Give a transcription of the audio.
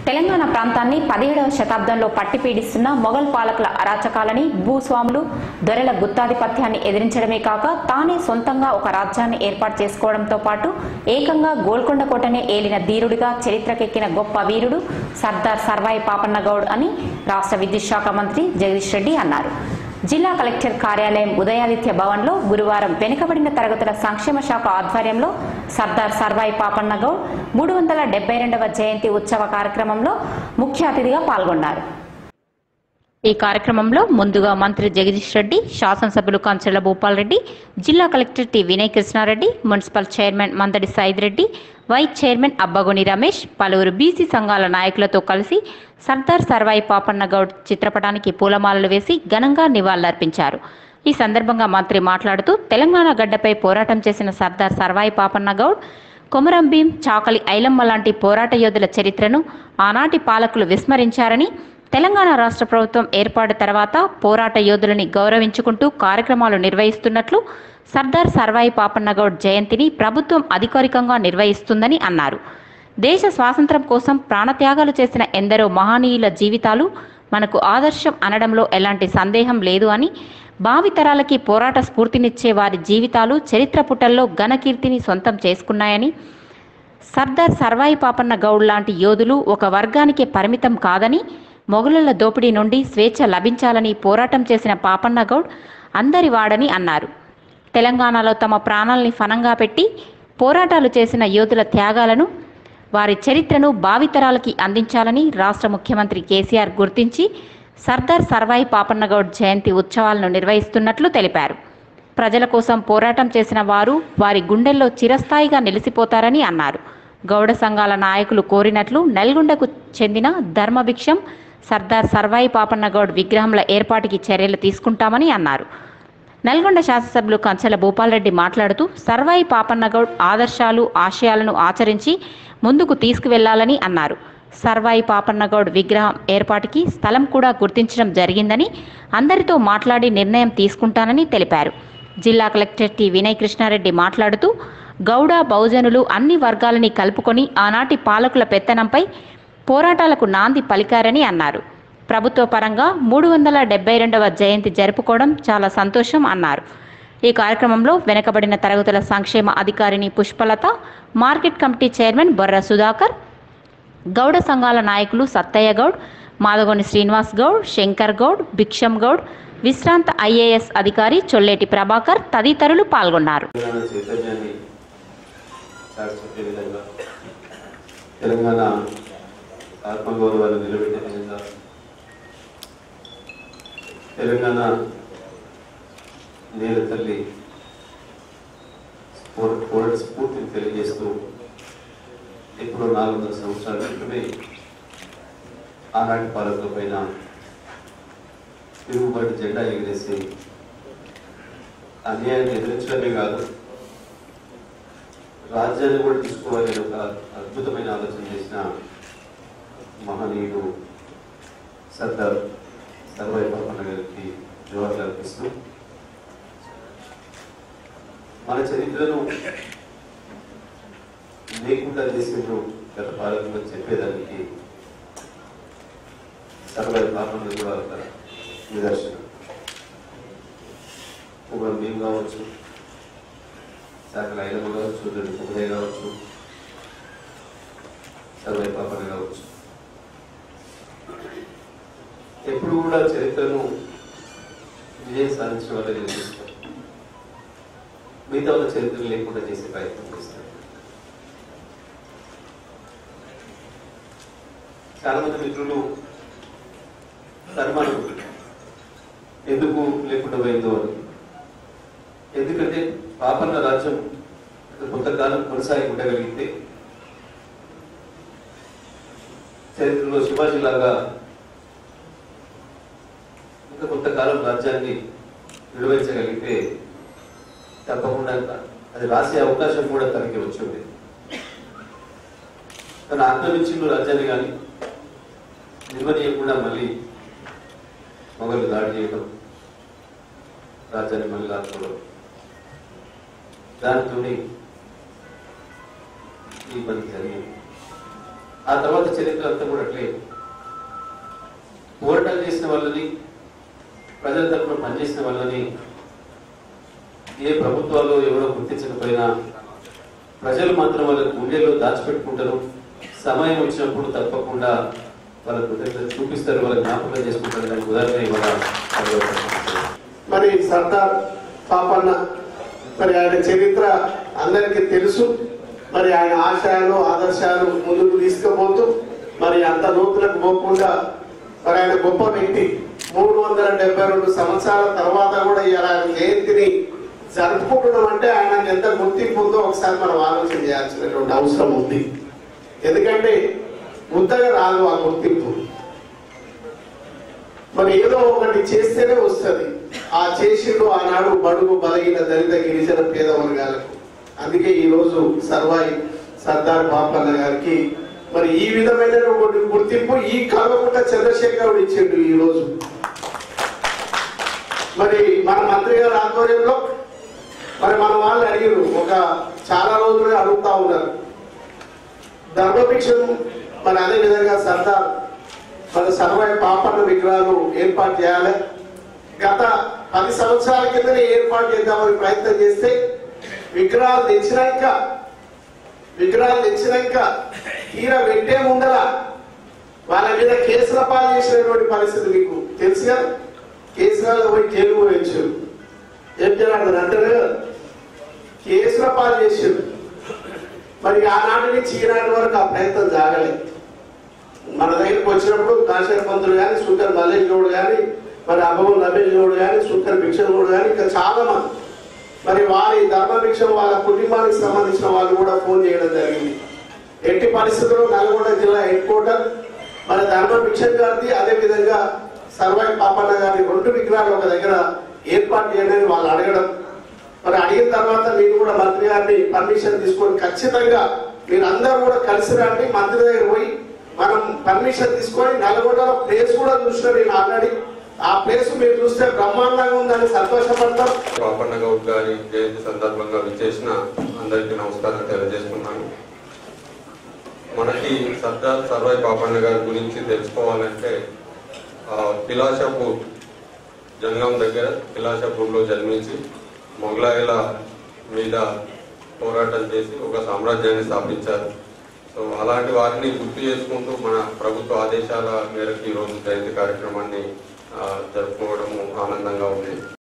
తెలంగాణ ప్రాంతాన్ని పదిహేడవ శతాబ్దంలో పట్టిపీడిస్తున్న మొఘల్ పాలకుల అరాచకాలని భూస్వాములు దొరెల గుత్తాధిపత్యాన్ని ఎదిరించడమే కాక తానే సొంతంగా ఒక రాజ్యాన్ని ఏర్పాటు చేసుకోవడంతో పాటు ఏకంగా గోల్కొండ కోటనే ఏలిన ధీరుడిగా చరిత్రకెక్కిన గొప్ప వీరుడు సర్దార్ సర్వాయి పాపన్న గౌడ్ అని రాష్ట్ర విద్యుత్ శాఖ మంత్రి జగదీష్ రెడ్డి అన్నారు జిల్లా కలెక్టర్ కార్యాలయం ఉదయాదిత్య భవన్లో గురువారం వెనుకబడిన తరగతుల సంక్షేమ శాఖ ఆధ్వర్యంలో సర్దార్ సర్వాయి పాపన్న గౌడ్ మూడు వందల డెబ్బై రెండవ జయంతి ఉత్సవ కార్యక్రమంలో ముఖ్య అతిథిగా పాల్గొన్నారు ఈ కార్యక్రమంలో ముందుగా మంత్రి జగదీష్ రెడ్డి శాసనసభ్యులు కంచెల భూపాల్ రెడ్డి జిల్లా collector T Vinay Krishnareddy municipal chairman Mandadi Said Reddy vice chairman Abbagoni Ramesh పలువురు బీసీ సంఘాల నాయకులతో కలిసి సర్దార్ సర్వాయి పాపన్న గౌడ్ చిత్రపటానికి పూలమాలలు వేసి ఘనంగా నివాళులర్పించారు ఈ సందర్భంగా మంత్రి మాట్లాడుతూ తెలంగాణ గడ్డపై పోరాటం చేసిన సర్దార్ సర్వాయి పాపన్న గౌడ్ కొమరం భీం చాకలి ఐలమ్మ లాంటి పోరాట యోధుల చరిత్రను ఆనాటి పాలకులు విస్మరించారని తెలంగాణ రాష్ట్ర ప్రభుత్వం ఏర్పాటు తర్వాత పోరాట యోధులని గౌరవించుకుంటూ కార్యక్రమాలు నిర్వహిస్తున్నట్లు సర్దార్ సర్వాయి పాపన్నగౌడ్ జయంతిని ప్రభుత్వం అధికారికంగా నిర్వహిస్తుందని అన్నారు దేశ స్వాతంత్రం కోసం ప్రాణత్యాగాలు చేసిన ఎందరో మహనీయుల జీవితాలు మనకు ఆదర్శం అనడంలో ఎలాంటి సందేహం లేదు అని భావితరాలకి పోరాట స్ఫూర్తినిచ్చే వారి జీవితాలు చరిత్ర పుటల్లో ఘనకీర్తిని సొంతం చేసుకున్నాయని సర్దార్ సర్వాయి పాపన్న గౌడ్ లాంటి యోధులు ఒక వర్గానికే పరిమితం కాదని మొఘలుల దోపిడీ నుండి స్వేచ్ఛ లభించాలని పోరాటం చేసిన పాపన్న గౌడ్ అందరి వాడని అన్నారు తెలంగాణలో తమ ప్రాణాల్ని ఫనంగా పెట్టి పోరాటాలు చేసిన యోధుల త్యాగాలను వారి చరిత్రను భావితరాలకి అందించాలని రాష్ట్ర ముఖ్యమంత్రి కేసీఆర్ గుర్తించి సర్దార్ సర్వాయి పాపన్నగౌడ్ జయంతి ఉత్సవాలను నిర్వహిస్తున్నట్లు తెలిపారు ప్రజల కోసం పోరాటం చేసిన వారు వారి గుండెల్లో చిరస్థాయిగా నిలిచిపోతారని అన్నారు గౌడ సంఘాల నాయకులు కోరినట్లు నల్గొండకు చెందిన ధర్మభిక్షం సర్దార్ సర్వాయి పాపన్నగౌడ్ విగ్రహంల ఏర్పాటుకి చర్యలు తీసుకుంటామని అన్నారు నల్గొండ శాసనసభ్యులు కంచెల భూపాల్రెడ్డి మాట్లాడుతూ సర్వాయి పాపన్నగౌడ్ ఆదర్శాలు ఆశయాలను ఆచరించి ముందుకు తీసుకువెళ్లాలని అన్నారు సర్వాయి పాపన్నగౌడ్ విగ్రహం ఏర్పాటుకి స్థలం కూడా గుర్తించడం జరిగిందని అందరితో మాట్లాడి నిర్ణయం తీసుకుంటానని తెలిపారు జిల్లా కలెక్టర్ టి వినయ్ కృష్ణారెడ్డి మాట్లాడుతూ గౌడ బహుజనులు అన్ని వర్గాలని కలుపుకొని ఆనాటి పాలకుల పెత్తనంపై పోరాటాలకు నాంది పలికారని అన్నారు ప్రభుత్వ పరంగా మూడు వందల డెబ్బై రెండవ జయంతి జరుపుకోవడం చాలా సంతోషం అన్నారు ఈ కార్యక్రమంలో వెనకబడిన తరగతుల సంక్షేమ అధికారిని Pushpalatha market committee chairman Borra Sudhakar Gouda సంఘాల నాయకులు సత్తయ్య గౌడ్ మాదగోని శ్రీనివాస్ గౌడ్ శంకర్ గౌడ్ భిక్షం గౌడ్ విశ్రాంత ఐఏఎస్ అధికారి చొల్లేటి ప్రభాకర్ తదితరులు పాల్గొన్నారు తెలంగాణ చైతన్యాన్ని చాటి చెప్పే విధంగా తెలంగాణ ఆత్మగౌరవాన్ని నిలబెట్టే విధంగా తెలంగాణ నేల తల్లి పోర- పోరాట స్ఫూర్తిని తెలియజేస్తూ ఇప్పుడు నాలుగు వందల సంవత్సరాల క్రితమే ఆనాటి పాలకుల పైన తిరుగుబాటు జెండా ఎగిరేసి అన్యాయాన్ని ఎదిరించడమే కాదు రాజ్యాన్ని కూడా తీసుకోవాలని ఒక అద్భుతమైన ఆలోచన చేసిన మహనీయుడు సర్దార్ సర్వాయి పాపన్న గారికి జవాబులు అర్పిస్తూ మన చరిత్రను లేకుండా చేసిండ్రు గత పాలకులు చెప్పేదానికి సర్వాయి పాపన్న కూడా ఒక నిదర్శనం కుమరం భీం కావచ్చు శాఖల ఐలమ్మ కావచ్చు రెండు కుమరే కావచ్చు సర్వై పాపన కావచ్చు ఎప్పుడు కూడా చరిత్రను విజయం సాధించిన వాళ్ళని నిర్మిస్తారు మిగతా వాళ్ళ చరిత్ర లేకుండా చేసే ప్రయత్నం చేస్తారు చాలా మంది మిత్రులు సన్మానం ఎందుకు లేకుండా పోయిందో అని ఎందుకంటే పాపన్న రాజ్యం కొంతకాలం కొనసాగి ఉండగలిగితే చరిత్రలో శివాజీ లాగా ఇంకా కొంతకాలం రాజ్యాన్ని నిర్వహించగలిగితే తప్పకుండా అది రాసే అవకాశం కూడా తనకి వచ్చింది తన ఆక్రమించిన రాజ్యాన్ని కానీ నిర్వహించకుండా మళ్ళీ మొగలు దాడి చేయడం రాజ్యాన్ని మళ్ళీ లాక్కోవడం దానితోనే ఈ పని జరిగింది ఆ తర్వాత చరిత్ర అంతా కూడా అట్లే పోరాటాలు చేసిన వాళ్ళని ప్రజల తరఫున పనిచేసిన వాళ్ళని ఏ ప్రభుత్వాలు ఎవరో గుర్తించకపోయినా ప్రజలు మాత్రం వాళ్ళ గుండెల్లో దాచిపెట్టుకుంటారు సమయం వచ్చినప్పుడు తప్పకుండా వాళ్ళ కృతజ్ఞత చూపిస్తారు వాళ్ళ జ్ఞాపకం చేసుకుంటారు దానికి ఉదాహరణ ఇవాళ మరి సర్దార్ పాపన్న మరి ఆయన చరిత్ర అందరికీ తెలుసు మరి ఆయన ఆశయాలు ఆదర్శాలు ముందుకు తీసుకుపోతూ మరి అంత లోతులకు పోకుండా మరి ఆయన గొప్ప వ్యక్తి మూడు వందల డెబ్బై రెండు సంవత్సరాల తర్వాత కూడా ఇలా ఆయన జయంతిని జరుపుకుంటున్నాం అంటే ఆయనకు ఎంత గుర్తింపు ఉందో ఒకసారి మనం ఆలోచన చేయాల్సినటువంటి అవసరం ఉంది ఎందుకంటే ఉత్తగా రాదు ఆ గుర్తింపు మరి ఏదో ఒకటి చేస్తేనే వస్తుంది ఆ చేసిండు ఆనాడు బడుగు బలహీన దళిత గిరిజన పేద వర్గాలకు అందుకే ఈ రోజు సర్వాయి సర్దార్ బాపన్న గారికి మరి ఈ విధమైన ఒకటి గుర్తింపు ఈ కల్వకుంట చంద్రశేఖరుడు ఇచ్చిండు ఈ రోజు మరి మన మంత్రి గారి ఆధ్వర్యంలో మరి మన వాళ్ళు అడిగారు ఒక చాలా రోజులుగా అడుగుతా ఉన్నారు ధర్మభిక్షం మరి అదే విధంగా సర్దార్ మన సర్వాయి పాపన్న విగ్రహాలు ఏర్పాటు చేయాలి గత పది సంవత్సరాల కిందనే ఏర్పాటు చేద్దామని ప్రయత్నం చేస్తే విగ్రహాలు తెచ్చినాక విగ్రహాలు తెచ్చినాక తీర పెట్టే ముందర వాళ్ళ మీద కేసుల పాలు చేసినటువంటి పరిస్థితి మీకు తెలుసు కదా కేసులలో పోయి జైలు పోయించారు ఏం చేయాలి అంటారు కదా కేసుల పాలు చేసారు మరి ఆనాటి నుంచి ఈనాటి వరకు ఆ ప్రయత్నం జాగలేదు మన దగ్గరికి వచ్చినప్పుడు కాశీర పంతులు కానీ శుంకర్ మల్లేష్ గౌడ్ కానీ మరి అభవం రమేష్ గౌడ్ కానీ శుంకర్ భిక్షణ్ గౌడ్ కానీ ఇంకా చాలా మంది మరి వారి ధర్మ భిక్షం వాళ్ళ కుటుంబానికి సంబంధించిన వాళ్ళు కూడా ఫోన్ చేయడం జరిగింది ఎట్టి పరిస్థితుల్లో నల్గొండ జిల్లా హెడ్ క్వార్టర్ మరి ధర్మ భిక్షణ్ గారిది అదే విధంగా సర్వాయి పాపన్న గారి రెండు విగ్రహాలు ఒక దగ్గర ఏర్పాటు చేయడానికి వాళ్ళు అడగడం మరి అడిగిన తర్వాత నేను కూడా మంత్రి గారిని పర్మిషన్ తీసుకొని ఖచ్చితంగా మీరు అందరూ కూడా కలిసి రండి మంత్రి దగ్గర పోయి మనం పర్మిషన్ తీసుకొని నల్గొండలో ప్లేస్ కూడా చూసిన నేను ఆల్రెడీ ఆ ప్లేస్ మీరు చూస్తే బ్రహ్మాండంగా ఉందని సంతోషపడతాం పాపన్న గౌడ్ గారి జయంతి సందర్భంగా విచ్చేసిన అందరికీ నమస్కారం తెలియజేస్తున్నాను మనకి సర్దార్ సర్వాయి పాపన్న గారి గురించి తెలుసుకోవాలంటే ఆ, పిలాషాపూర్ జంగం దగ్గర పిలాషాపూర్లో జన్మించి మొఘలాయుల మీద పోరాటం చేసి ఒక సామ్రాజ్యాన్ని స్థాపించారు సో అలాంటి వారిని గుర్తు చేసుకుంటూ మన ప్రభుత్వ ఆదేశాల మేరకు ఈరోజు జయంతి కార్యక్రమాన్ని ఆ, జరుపుకోవడము ఆనందంగా ఉంది